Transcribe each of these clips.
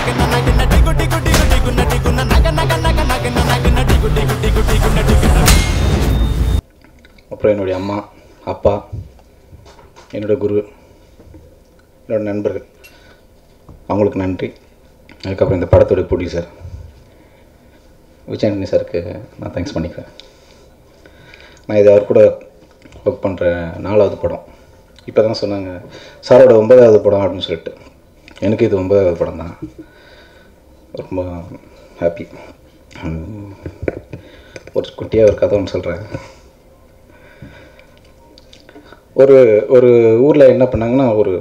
நகன நகன டிகு டிகு டிகு டிகுன டிகுன நக நக நக நகன நகன டிகு டிகு டிகு டிகுன டிகுன அப்புறம் என்னுடைய அம்மா அப்பா என்னோட குரு என்னோட நண்பர்கள் அவங்களுக்கு நன்றி அதுக்கப்புறம் இந்த படத்தோட ப்ரொடியூசர் விஜயானி சாருக்கு நான் தேங்க்ஸ் பண்ணிக்கிறேன் நான் இது அவர் கூட ஒர்க் பண்ணுற நாலாவது படம் இப்போ தான் சொன்னாங்க சாரோட ஒன்பதாவது படம் அப்படின்னு சொல்லிட்டு எனக்கு இது ஒன்பதாவது படம் தான் ரொம்ப ஹாப்பி ஒரு குட்டியாக ஒரு கதை ஒன்று சொல்கிறேன் ஒரு ஒரு ஊரில் என்ன பண்ணாங்கன்னா ஒரு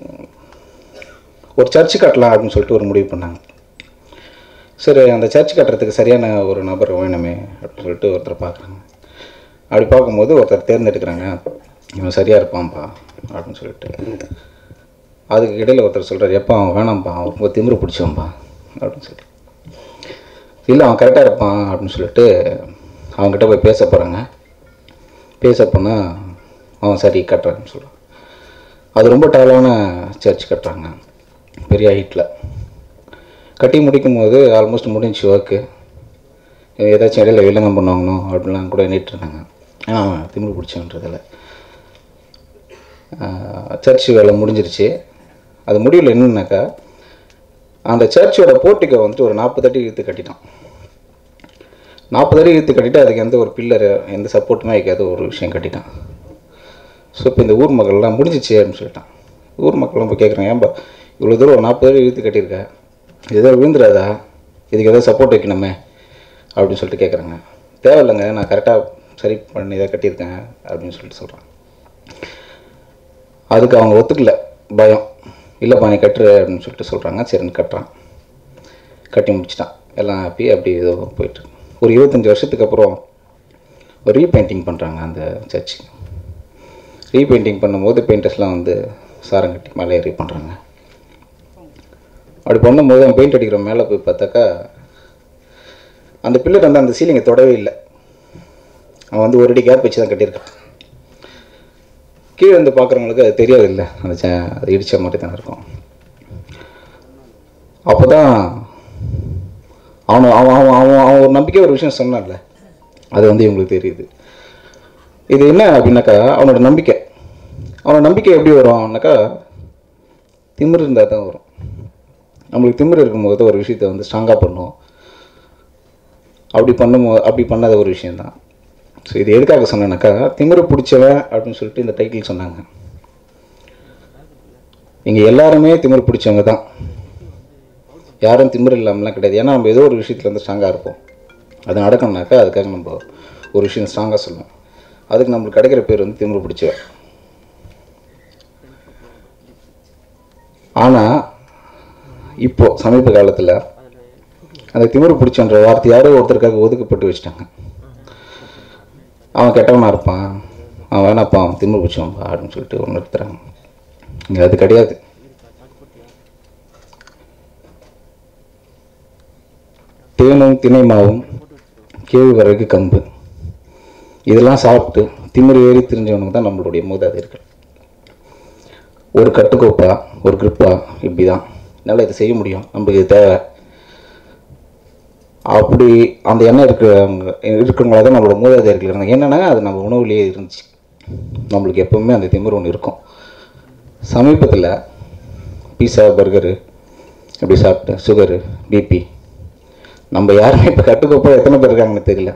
ஒரு சர்ச்சு கட்டலாம் அப்படின்னு சொல்லிட்டு ஒரு முடிவு பண்ணாங்க சரி அந்த சர்ச் கட்டுறதுக்கு சரியான ஒரு நபர் வேணுமே அப்படின்னு சொல்லிட்டு ஒருத்தர் பார்க்குறாங்க அப்படி பார்க்கும்போது ஒருத்தர் தேர்ந்தெடுக்கிறாங்க இவன் சரியாக இருப்பான்ப்பா அப்படின்னு சொல்லிட்டு அதுக்கு இடையில் ஒருத்தர் சொல்கிறார் எப்போ அவன் வேணாம்ப்பா அவன் ரொம்ப திமிரு பிடிச்சவன்ப்பா அப்படின்னு சொல்லி இல்லை அவன் கரெக்டாக இருப்பான் அப்படின்னு சொல்லிட்டு அவன்கிட்ட போய் பேச போகிறாங்க பேச போனால் அவன் சரி கட்டுறான்னு சொல்கிறான் அது ரொம்ப டாலான சர்ச் கட்டுறாங்க பெரிய ஹைட்டில் கட்டி முடிக்கும் போது ஆல்மோஸ்ட் முடிஞ்சு ஒர்க்கு ஏதாச்சும் இடையில வில்லங்கம் பண்ணுவாங்கணும் அப்படிலாம் கூட எண்ணிட்டு இருந்தாங்க ஏன்னா அவன் திமிரு பிடிச்சவன்றதில் சர்ச் வேலை முடிஞ்சிருச்சு அது முடிவில் என்னன்னாக்கா அந்த சர்ச்சோட போர்ட்டிக்கை வந்துட்டு ஒரு நாற்பது அடி இழுத்து கட்டிட்டான் நாற்பது அடி இழுத்து கட்டிட்டு அதுக்கு எந்த ஒரு பில்லர் எந்த சப்போர்ட்டுமே வைக்காத ஒரு விஷயம் கட்டிட்டான் ஸோ இப்போ இந்த ஊர் மக்கள்லாம் முடிஞ்சிச்சு அப்படின்னு சொல்லிட்டான் ஊர் மக்கள்லாம் இப்போ கேட்குறாங்க ஏன்பா இவ்வளோ தூரம் ஒரு நாற்பது அடி இழுத்து கட்டியிருக்க இது ஏதோ விழுந்துடாதா இதுக்கு ஏதோ சப்போர்ட் வைக்கணுமே அப்படின்னு சொல்லிட்டு கேட்குறாங்க தேவையில்லைங்க நான் கரெக்டாக சரி பண்ணி இதை கட்டியிருக்கேன் அப்படின்னு சொல்லிட்டு சொல்கிறான் அதுக்கு அவங்க ஒத்துக்கல பயம் இல்லைப்பா நீ கட்டுரு அப்படின்னு சொல்லிட்டு சொல்கிறாங்க சரின்னு கட்டுறான் கட்டி முடிச்சிட்டான் எல்லாம் ஹாப்பி அப்படி ஏதோ போயிட்டு ஒரு இருபத்தஞ்சி வருஷத்துக்கு அப்புறம் ஒரு ரீபெயிண்டிங் பண்ணுறாங்க அந்த சர்ச்சுக்கு ரீபெயிண்டிங் பண்ணும்போது பெயிண்டர்ஸ்லாம் வந்து சாரம் கட்டி மேலே ஏறி பண்ணுறாங்க அப்படி பண்ணும்போது அவன் பெயிண்ட் அடிக்கிற மேலே போய் பார்த்தாக்கா அந்த பில்லர் வந்து அந்த சீலிங்கை தொடவே இல்லை அவன் வந்து ஒரு அடி கேப் வச்சு தான் கட்டியிருக்கான் கீழே வந்து பார்க்குறவங்களுக்கு அது தெரியாது இல்லை அந்த ச அது இடித்த மாதிரி தான் இருக்கும் அப்போ தான் அவன் அவன் அவன் அவன் அவன் ஒரு நம்பிக்கை ஒரு விஷயம் சொன்னான்ல அது வந்து இவங்களுக்கு தெரியுது இது என்ன அப்படின்னாக்கா அவனோட நம்பிக்கை அவனோட நம்பிக்கை எப்படி வரும்னாக்கா திமிரு இருந்தால் தான் வரும் நம்மளுக்கு திமிரு இருக்கும்போது ஒரு விஷயத்தை வந்து ஸ்ட்ராங்காக பண்ணுவோம் அப்படி பண்ணும்போது அப்படி பண்ணாத ஒரு விஷயந்தான் ஸோ இது எதுக்காக சொன்னேன்னாக்கா திமிரு பிடிச்சவன் அப்படின்னு சொல்லிட்டு இந்த டைட்டில் சொன்னாங்க இங்கே எல்லாருமே திமிரு பிடிச்சவங்க தான் யாரும் திமிரு இல்லாமலாம் கிடையாது ஏன்னா நம்ம ஏதோ ஒரு விஷயத்தில் வந்து ஸ்ட்ராங்காக இருப்போம் அது நடக்கணும்னாக்கா அதுக்காக நம்ம ஒரு விஷயம் ஸ்ட்ராங்காக சொல்லுவோம் அதுக்கு நம்மளுக்கு கிடைக்கிற பேர் வந்து திமிரு பிடிச்சவன் ஆனால் இப்போ சமீப காலத்தில் அந்த திமிரு பிடிச்சன்ற வார்த்தை யாரோ ஒருத்தருக்காக ஒதுக்கப்பட்டு வச்சுட்டாங்க அவன் கெட்டவனா இருப்பான் அவன் வேணாப்பா அவன் திமிரு பிடிச்சவன்பா அப்படின்னு சொல்லிட்டு ஒன்று நிறுத்துறாங்க இங்கே அது கிடையாது தேனும் திணைமாவும் கேழ்வரகு கம்பு இதெல்லாம் சாப்பிட்டு திமிரு ஏறி தெரிஞ்சவனுக்கு தான் நம்மளுடைய மூதாதையர்கள் ஒரு கட்டுக்கோப்பா ஒரு கிரிப்பா இப்படி தான் என்னால் இதை செய்ய முடியும் நம்மளுக்கு இது தேவை அப்படி அந்த எண்ணம் இருக்கிறவங்க இருக்கிறவங்களா தான் நம்மளோட மூதாதையர்கள் இருந்தாங்க என்னென்னா அது நம்ம உணவுலேயே இருந்துச்சு நம்மளுக்கு எப்பவுமே அந்த திமிரு ஒன்று இருக்கும் சமீபத்தில் பீஸா பர்கரு அப்படி சாப்பிட்டு சுகரு பிபி நம்ம யாருமே இப்போ கட்டுக்கோப்பா எத்தனை பேர் இருக்காங்கன்னு தெரியல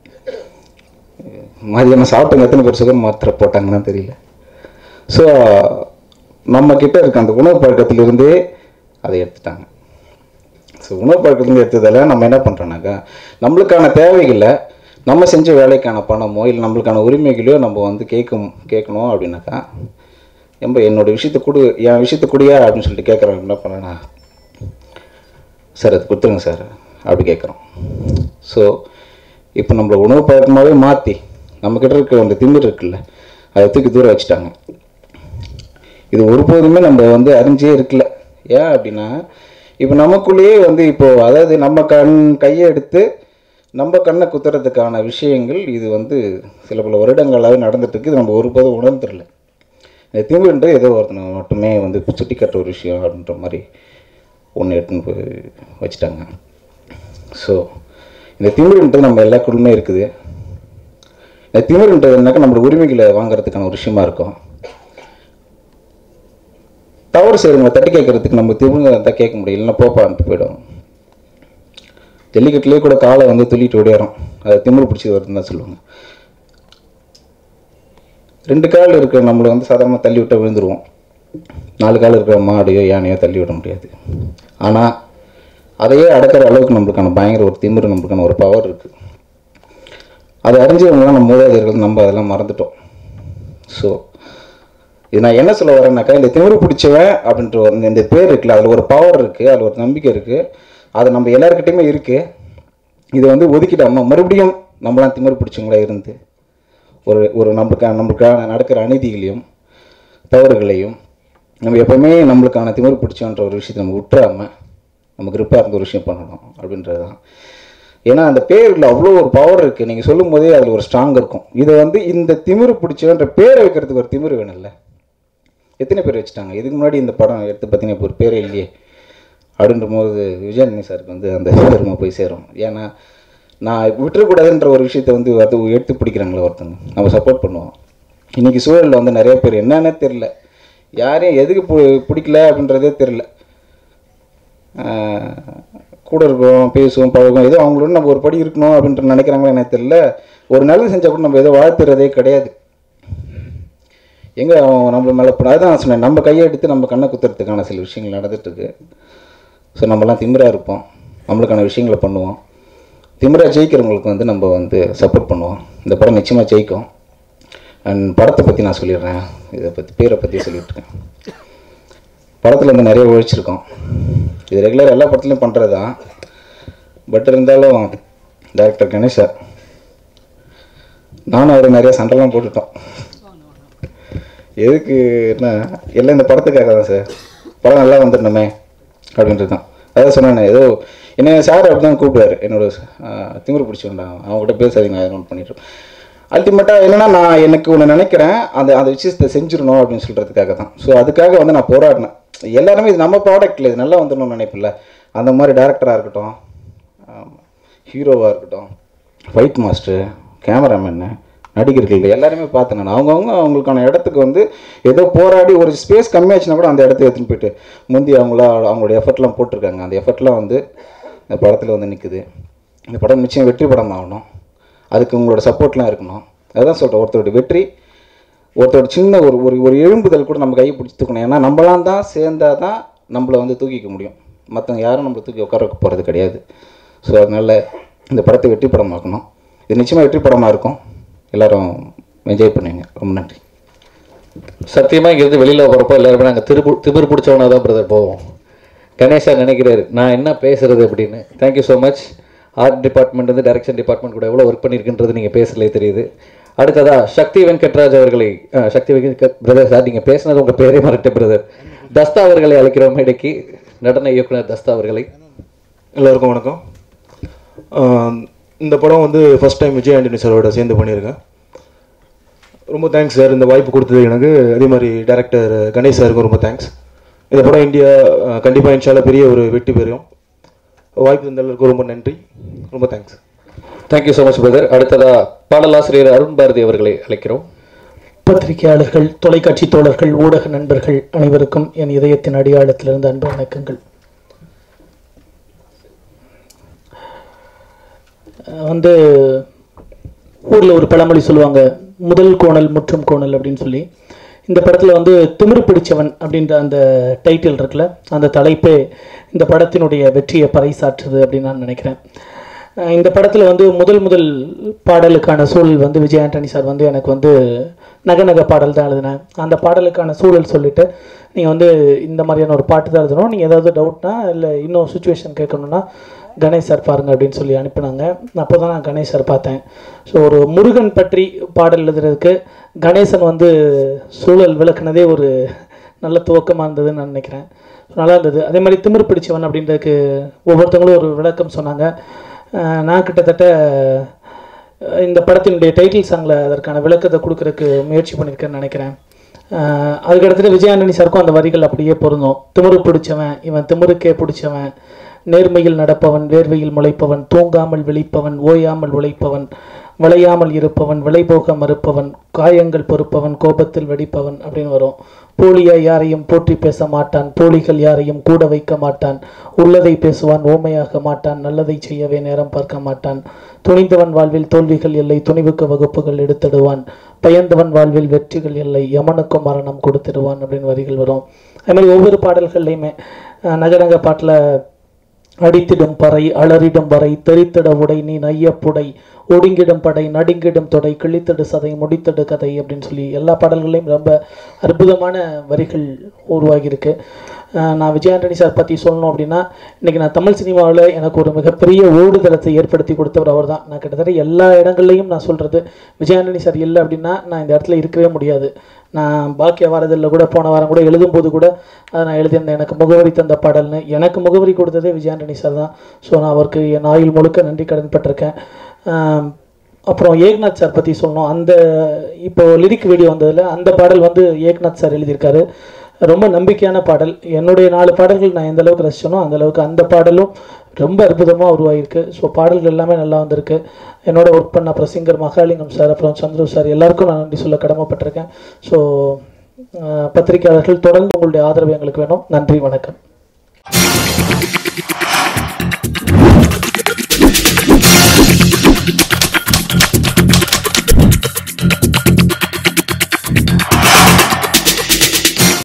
மதியானம் சாப்பிட்டவங்க எத்தனை பேர் சுகர் மாத்திரை போட்டாங்கன்னு தெரியல ஸோ நம்ம கிட்ட இருக்க அந்த உணவு பழக்கத்திலிருந்தே அதை எடுத்துட்டாங்க ஸோ உணவு பழக்கத்துலேருந்து எடுத்ததால நம்ம என்ன பண்ணுறோன்னாக்கா நம்மளுக்கான தேவைகளை நம்ம செஞ்ச வேலைக்கான பணமோ இல்லை நம்மளுக்கான உரிமைகளையோ நம்ம வந்து கேட்கும் கேட்கணும் அப்படின்னாக்கா எம்ப என்னோட விஷயத்தை கொடு என் விஷயத்தை கொடுயா அப்படின்னு சொல்லிட்டு கேட்குறவங்க என்ன பண்ணேன்னா சார் அது கொடுத்துருங்க சார் அப்படி கேட்குறோம் ஸோ இப்போ நம்மள உணவு பழக்கமாகவே மாற்றி நம்மக்கிட்ட இருக்கிற அந்த திமிர் இருக்குல்ல அதை தூக்கி தூரம் வச்சுட்டாங்க இது ஒருபோதுமே நம்ம வந்து அறிஞ்சே இருக்கல ஏன் அப்படின்னா இப்போ நமக்குள்ளேயே வந்து இப்போ அதாவது நம்ம கண் கையை எடுத்து நம்ம கண்ணை குத்துறதுக்கான விஷயங்கள் இது வந்து சில பல வருடங்களாகவே நடந்துட்டு இருக்கு இது நம்ம ஒருபோதும் உணர்ந்துடல இந்த திமிருன்றது ஏதோ ஒருத்தனை மட்டுமே வந்து சுட்டி கட்டுற ஒரு விஷயம் அப்படின்ற மாதிரி ஒன்று எடுத்துன்னு போய் வச்சுட்டாங்க ஸோ இந்த திமிருன்றது நம்ம எல்லாருக்குள்ளுமே இருக்குது இந்த திமிருன்றதுனாக்கா நம்மளோட உரிமைகளை வாங்குறதுக்கான ஒரு விஷயமா இருக்கும் தவறு செய்கிறவங்க தட்டி கேட்கறதுக்கு நம்ம திமுக தான் கேட்க முடியும் இல்லைன்னா போப்பான்ட்டு போயிடும் ஜல்லிக்கட்டுலேயே கூட காலை வந்து துள்ளிட்டு ஓடியாரோம் அதை திமிரு பிடிச்சி வருதுன்னு தான் சொல்லுவாங்க ரெண்டு கால் இருக்கிற நம்மளை வந்து சாதாரணமாக தள்ளி விட்டால் விழுந்துருவோம் நாலு கால் இருக்கிற மாடையோ யானையோ தள்ளி விட முடியாது ஆனால் அதையே அடக்கிற அளவுக்கு நம்மளுக்கான பயங்கர ஒரு திமிரு நம்மளுக்கான ஒரு பவர் இருக்குது அதை அறிஞ்சவங்களாம் நம்ம மூதாதையர்கள் நம்ம அதெல்லாம் மறந்துட்டோம் ஸோ இது நான் என்ன சொல்ல வரேன்னாக்கா இந்த திமிரு பிடிச்சவன் அப்படின்ற ஒரு இந்த- இந்த பேர் இருக்குல்ல அதில் ஒரு பவர் இருக்குது அதில் ஒரு நம்பிக்கை இருக்குது அது நம்ம எல்லாருக்கிட்டையுமே இருக்குது இதை வந்து ஒதுக்கிட்டாமல் மறுபடியும் நம்மளாம் திமிரு பிடிச்சவங்களா இருந்து ஒரு ஒரு நம்மளுக்கான நம்மளுக்கான நடக்கிற அநீதிகளையும் தவறுகளையும் நம்ம எப்போவுமே நம்மளுக்கான திமிரு பிடிச்சோன்ற ஒரு விஷயத்தை நம்ம விட்டுறாம நம்ம grip-ஆ இருந்த ஒரு விஷயம் பண்ணணும் அப்படின்றது தான் ஏன்னா அந்த பேரில் அவ்வளோ ஒரு பவர் இருக்குது நீங்கள் சொல்லும் போதே அதில் ஒரு ஸ்ட்ராங் இருக்கும் இதை வந்து இந்த திமிரு பிடிச்சவன்ற பேரை வைக்கிறதுக்கு ஒரு திமிரு வேணும்ல எத்தனை பேர் வச்சுட்டாங்க இதுக்கு முன்னாடி இந்த படம் எடுத்து பார்த்தீங்கன்னா இப்போ ஒரு பேரே இல்லையே அப்படின்ற போது விஜயானி சாருக்கு வந்து அந்த பெருமை போய் சேரும் ஏன்னா நான் விட்டுறக்கூடாதுன்ற ஒரு விஷயத்த வந்து அது எடுத்து பிடிக்கிறாங்களே ஒருத்தங்க நம்ம சப்போர்ட் பண்ணுவோம் இன்றைக்கி சூழலில் வந்து நிறைய பேர் என்னன்னே தெரில யாரையும் எதுக்கு பு- பிடிக்கல அப்படின்றதே தெரில கூட இருக்கோம் பேசுவோம் பழகும் ஏதோ அவங்களோட நம்ம ஒரு படி இருக்கணும் அப்படின்ற நினைக்கிறாங்களோ எனக்கு தெரியல ஒரு நல்லது செஞ்சால் கூட நம்ம ஏதோ வாழ்த்துறதே கிடையாது எங்கே அவன் நம்மள மேலே பட அதான் நான் சொன்னேன் நம்ம கையை எடுத்து நம்ம கண்ணை குத்துறதுக்கான சில விஷயங்கள் நடந்துட்டுருக்கு ஸோ நம்மலாம் திமிரா இருப்போம் நம்மளுக்கான விஷயங்களை பண்ணுவோம் திமிரா ஜெயிக்கிறவங்களுக்கு வந்து நம்ம வந்து சப்போர்ட் பண்ணுவோம் இந்த படம் நிச்சயமாக ஜெயிக்கும் அண்ட் படத்தை பற்றி நான் சொல்லிடுறேன் இதை பற்றி பேரை பற்றி சொல்லிட்டுருக்கேன் படத்தில் வந்து நிறைய உழைச்சிருக்கோம் இது ரெகுலர் எல்லா படத்துலையும் பண்ணுறது தான் பட் இருந்தாலும் டைரக்டர் கணேஷ் சார் நானும் அவர் நிறைய சண்டைலாம் போட்டுட்டோம் எதுக்கு என்ன எல்லாம் இந்த படத்துக்காக தான் சார் படம் நல்லா வந்துடணுமே அப்படின்றது தான் அதான் சொன்னேன் ஏதோ என்ன சார் அப்படி தான் கூப்பிடுவார் என்னோட ஆஹ், திமிரு பிடிச்சவன்டா அவங்ககிட்ட பேசாதீங்க நோட் பண்ணிட்டு அல்டிமேட்டாக என்னன்னா நான் எனக்கு ஒன்று நினைக்கிறேன் அந்த அந்த விஷயத்தை செஞ்சிடணும் அப்படின்னு சொல்கிறதுக்காக தான் ஸோ அதுக்காக வந்து நான் போராடினேன் எல்லாருமே இது நம்ம ப்ராடக்ட்டில் இது நல்லா வந்துடணும்னு நினைப்பில்ல அந்த மாதிரி டேரக்டராக இருக்கட்டும் ஹீரோவாக இருக்கட்டும் ஃபைட் மாஸ்டர் கேமராமேனு நடிகர்கள் எல்லாருமே பார்த்தேன் நான் அவங்கவுங்க அவங்களுக்கான இடத்துக்கு வந்து ஏதோ போராடி ஒரு ஸ்பேஸ் கம்மியாச்சுன்னா கூட அந்த இடத்த எடுத்துன்னு போயிட்டு முந்தி அவங்களா அவங்களோட எஃபர்ட்லாம் போட்டிருக்காங்க அந்த எஃபர்ட்லாம் வந்து இந்த படத்தில் வந்து நிற்குது இந்த படம் நிச்சயம் வெற்றி படம் ஆகணும் அதுக்கு உங்களோட சப்போர்ட்லாம் இருக்கணும் அதுதான் சொல்கிறேன் ஒருத்தரோட வெற்றி ஒருத்தரோட சின்ன ஒரு ஒரு ஒரு எழும்புதல் கூட நம்ம கையை பிடிச்சி தூக்கணும் ஏன்னா நம்மளாம் தான் சேர்ந்தால் தான் நம்மளை வந்து தூக்கிக்க முடியும் மற்றவங்க யாரும் நம்மளை தூக்கி உட்கார வைக்க போகிறது கிடையாது ஸோ அதனால் இந்த படத்தை வெற்றி படமாக்கணும் இது நிச்சயமாக வெற்றி படமாக இருக்கும் எல்லாரும் என்ஜாய் பண்ணுவீங்க ரொம்ப நன்றி சத்தியமாக இங்கேருந்து வெளியில் போகிறப்போ எல்லாருமே நாங்கள் திருப்பு திமிர் பிடிச்சவனா தான் பிரதர் போவோம் கணேஷா நினைக்கிறாரு நான் என்ன பேசுறது அப்படின்னு thank you so much art department வந்து டைரக்ஷன் டிபார்ட்மெண்ட் கூட எவ்வளோ ஒர்க் பண்ணியிருக்குன்றது நீங்கள் பேசலே தெரியுது அடுத்ததா சக்தி வெங்கட்ராஜ் அவர்களை அஹ், சக்தி வெங்கட் பிரதர் சார் நீங்கள் பேசுனது உங்கள் பேரே மறட்டேன் பிரதர் தஸ்தா அவர்களை அழைக்கிறோம் மேடைக்கு நடன இயக்குனர் தஸ்தா அவர்களை எல்லாருக்கும் வணக்கம் ஆஹ் இந்த படம் வந்து ஃபர்ஸ்ட் டைம் விஜய் ஆண்டனி சாரோட சேர்ந்து பண்ணியிருக்கேன் ரொம்ப தேங்க்ஸ் சார் இந்த வாய்ப்பு கொடுத்தது எனக்கு அதே மாதிரி டேரக்டர் கணேஷ் சாருக்கும் ரொம்ப தேங்க்ஸ் இந்த படம் இந்தியா கண்டிப்பாக இன்ஷால்ல பெரிய ஒரு வெற்றி பெறும் வாய்ப்பு தந்த எல்லாருக்கும் ரொம்ப நன்றி ரொம்ப thanks thank you so much brother அடுத்ததா பாடலாசிரியர் அருண் பாரதி அவர்களை அழைக்கிறோம் பத்திரிகையாளர்கள் தொலைக்காட்சி தோழர்கள் ஊடக நண்பர்கள் அனைவருக்கும் என் இதயத்தின் அடியாளத்திலிருந்து அன்பு வணக்கங்கள் அஹ் வந்து ஊரில் ஒரு பழமொழி சொல்லுவாங்க முதல் கோணல் முற்றும் கோணல் அப்படின்னு சொல்லி இந்த படத்தில் வந்து திமிரு பிடிச்சவன் அப்படின்ற அந்த டைட்டில் இருக்குல்ல அந்த தலைப்பே இந்த படத்தினுடைய வெற்றியை பறைசாற்றுது அப்படின்னு நான் நினைக்கிறேன் அஹ் இந்த படத்தில் வந்து முதல் முதல் பாடலுக்கான சூழல் வந்து விஜய் ஆண்டனி சார் வந்து எனக்கு வந்து நக நக பாடல் தான் எழுதினேன் அந்த பாடலுக்கான சூழல் சொல்லிட்டு நீங்கள் வந்து இந்த மாதிரியான ஒரு பாட்டு தான் எழுதணும் நீங்கள் ஏதாவது டவுட்னா இல்லை இன்னும் சுச்சுவேஷன் கேட்கணுன்னா கணேஷ் சார் பாருங்க அப்படின்னு சொல்லி அனுப்பினாங்க அப்போ தான் நான் கணேஷ் சார் பார்த்தேன் ஸோ ஒரு முருகன் பற்றி பாடல் எழுதுறதுக்கு கணேசன் வந்து சூழல் விளக்குனதே ஒரு நல்ல துவக்கமாக இருந்ததுன்னு நான் நினைக்கிறேன் நல்லா இருந்தது அதே மாதிரி திமிர் பிடிச்சவன் அப்படின்றதுக்கு ஒவ்வொருத்தவங்களும் ஒரு விளக்கம் சொன்னாங்க அஹ் நான் கிட்டத்தட்ட அஹ் இந்த படத்தினுடைய டைட்டில் சாங்கில் அதற்கான விளக்கத்தை கொடுக்கறதுக்கு முயற்சி பண்ணியிருக்கேன்னு நினைக்கிறேன் ஆஹ் அதுக்கடுத்துட்டு விஜய் ஆண்டனி சாருக்கும் அந்த வரிகள் அப்படியே பொருந்தும் திமிரு பிடிச்சவன் இவன் திமிருக்கே பிடிச்சவன் நேர்மையில் நடப்பவன் வேர்வையில் முளைப்பவன் தூங்காமல் விழிப்பவன் ஓயாமல் உழைப்பவன் விளையாமல் இருப்பவன் விளைபோக மறுப்பவன் காயங்கள் பொறுப்பவன் கோபத்தில் வெடிப்பவன் அப்படின்னு வரும் போலியா யாரையும் போற்றி பேச மாட்டான் போலிகள் யாரையும் கூட வைக்க மாட்டான் உள்ளதை பேசுவான் ஓமையாக மாட்டான் நல்லதை செய்யவே நேரம் பார்க்க மாட்டான் துணிந்தவன் வாழ்வில் தோல்விகள் இல்லை துணிவுக்கு வகுப்புகள் எடுத்திடுவான் பயந்தவன் வாழ்வில் வெற்றிகள் இல்லை யமனுக்கும் மரணம் கொடுத்திடுவான் அப்படின்னு வரிகள் வரும் அது மாதிரி ஒவ்வொரு பாடல்கள்லையுமே அஹ், நகரங்க பாட்டில் அடித்திடும் பறை அலறிடும் வரை தெரித்திட உடை நீ நையப்புடை ஒடுங்கிடும் படை நடுங்கிடும் தொடை கிழித்திடு சதை முடித்திடு கதை அப்படின்னு சொல்லி எல்லா பாடல்களையும் ரொம்ப அற்புதமான வரிகள் உருவாகியிருக்கு அஹ் நான் விஜயாண்டனி சார் பற்றி சொல்லணும் அப்படின்னா இன்றைக்கி நான் தமிழ் சினிமாவில் எனக்கு ஒரு மிகப்பெரிய ஓடுதளத்தை ஏற்படுத்தி கொடுத்தவர் அவர் தான் நான் கிட்டத்தட்ட எல்லா இடங்கள்லையும் நான் சொல்கிறது விஜயாண்டனி சார் இல்லை அப்படின்னா நான் இந்த இடத்துல இருக்கவே முடியாது நான் பாக்கிய வாரதில் கூட போன வாரம் கூட எழுதும்போது கூட அதை நான் எழுதியிருந்தேன் எனக்கு முகவரி தந்த பாடல்னு எனக்கு முகவரி கொடுத்ததே விஜயாண்டனி சார் தான் ஸோ நான் அவருக்கு என் ஆயுள் முழுக்க நன்றி கடன் பட்டிருக்கேன் ஆம், அப்புறம் ஏக்நாத் சார் பற்றி சொல்லணும் அந்த இப்போ லிரிக் வீடியோ வந்ததில் அந்த பாடல் வந்து ஏக்நாத் சார் எழுதியிருக்காரு ரொம்ப நம்பிக்கையான பாடல் என்னுடைய நாலு பாடல்கள் நான் எந்த அளவுக்கு ரசிச்சனோ அந்த அளவுக்கு அந்த பாடலும் ரொம்ப அற்புதமாக உருவாகிருக்கு ஸோ பாடல்கள் எல்லாமே நல்லா வந்திருக்கு என்னோட ஒர்க் பண்ண அப்புறம் சிங்கர் மகாலிங்கம் சார் அப்புறம் சந்துரு சார் எல்லாருக்கும் நான் நன்றி சொல்ல கடமைப்பட்டிருக்கேன் ஸோ பத்திரிகையாளர்கள் தொடர்ந்து உங்களுடைய ஆதரவு எங்களுக்கு வேணும் நன்றி வணக்கம்